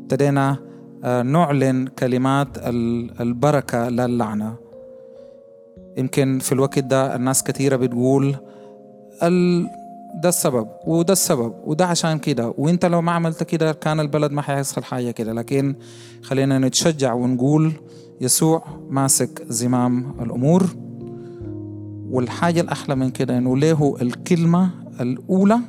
ابتدينا آه، نعلن كلمات البركة لا اللعنة يمكن في الوقت ده الناس كثيرة بتقول ال... ده السبب وده السبب وده عشان كده وانت لو ما عملت كده كان البلد ما حيحصل حاجة كده لكن خلينا نتشجع ونقول يسوع ماسك زمام الأمور والحاجة الأحلى من كده إنه له الكلمة الأولى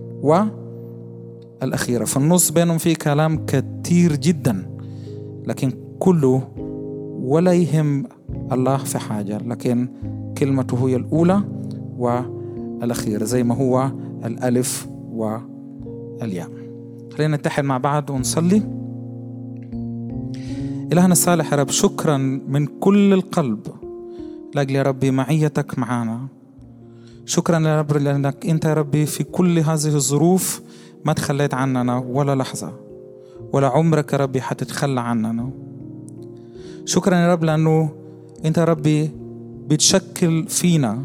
والأخيرة في النص بينهم في كلام كتير جدا لكن كله ولا يهم الله في حاجة لكن كلمته هي الأولى والأخيرة زي ما هو الألف والياء خلينا نتحد مع بعض ونصلي إلهنا الصالح يا رب شكرا من كل القلب لأجل يا ربي معيتك معانا شكرا يا رب لأنك أنت يا ربي في كل هذه الظروف ما تخليت عننا ولا لحظة ولا عمرك يا ربي حتتخلى عننا شكرا يا رب لأنه أنت يا ربي بتشكل فينا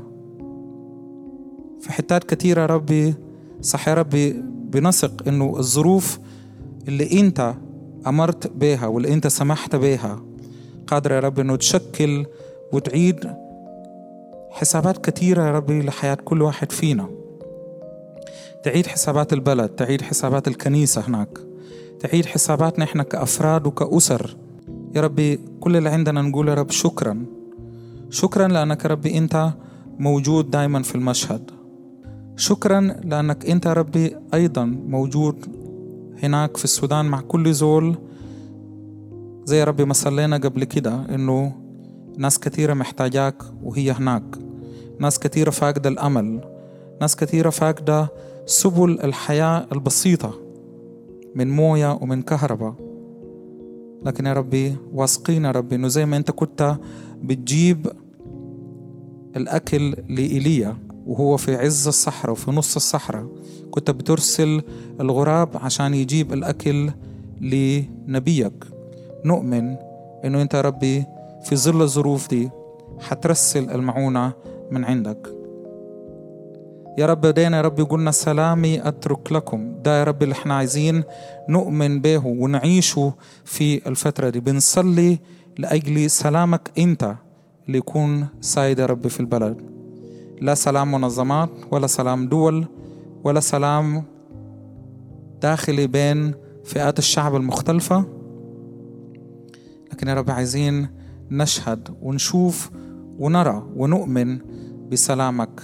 في حتات كتيرة يا ربي صح يا ربي بنثق إنه الظروف اللي أنت أمرت بها واللي أنت سمحت بها قادرة يا رب إنه تشكل وتعيد حسابات كتيرة يا ربي لحياة كل واحد فينا تعيد حسابات البلد تعيد حسابات الكنيسة هناك تعيد حساباتنا احنا كأفراد وكأسر يا ربي كل اللي عندنا نقول يا رب شكرا شكرا لأنك يا ربي أنت موجود دايما في المشهد شكرا لأنك أنت يا ربي أيضا موجود هناك في السودان مع كل زول زي يا ربي ما صلينا قبل كده إنه ناس كثيرة محتاجاك وهي هناك ناس كثيرة فاقدة الأمل ناس كثيرة فاقدة سبل الحياة البسيطة من موية ومن كهرباء لكن يا ربي واثقين يا ربي انه زي ما انت كنت بتجيب الاكل لايليا وهو في عز الصحراء وفي نص الصحراء كنت بترسل الغراب عشان يجيب الاكل لنبيك نؤمن انه انت يا ربي في ظل الظروف دي حترسل المعونة من عندك يا رب دينا يا رب قلنا سلامي أترك لكم ده يا رب اللي احنا عايزين نؤمن به ونعيشه في الفترة دي بنصلي لأجل سلامك أنت اللي يكون سايد يا رب في البلد لا سلام منظمات ولا سلام دول ولا سلام داخلي بين فئات الشعب المختلفة لكن يا رب عايزين نشهد ونشوف ونرى ونؤمن بسلامك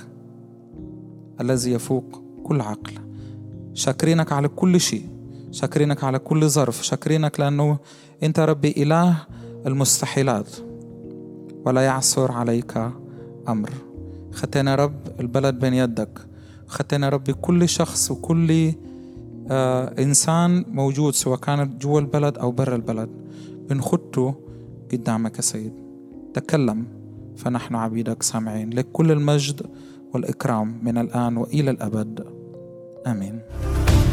الذي يفوق كل عقل شاكرينك على كل شيء شاكرينك على كل ظرف شاكرينك لأنه أنت ربي إله المستحيلات ولا يعثر عليك أمر خدتنا رب البلد بين يدك خدتنا ربي كل شخص وكل آه إنسان موجود سواء كانت جوا البلد أو برا البلد بنخطه قدامك يا سيد تكلم فنحن عبيدك سامعين لك كل المجد والإكرام من الآن وإلى الأبد آمين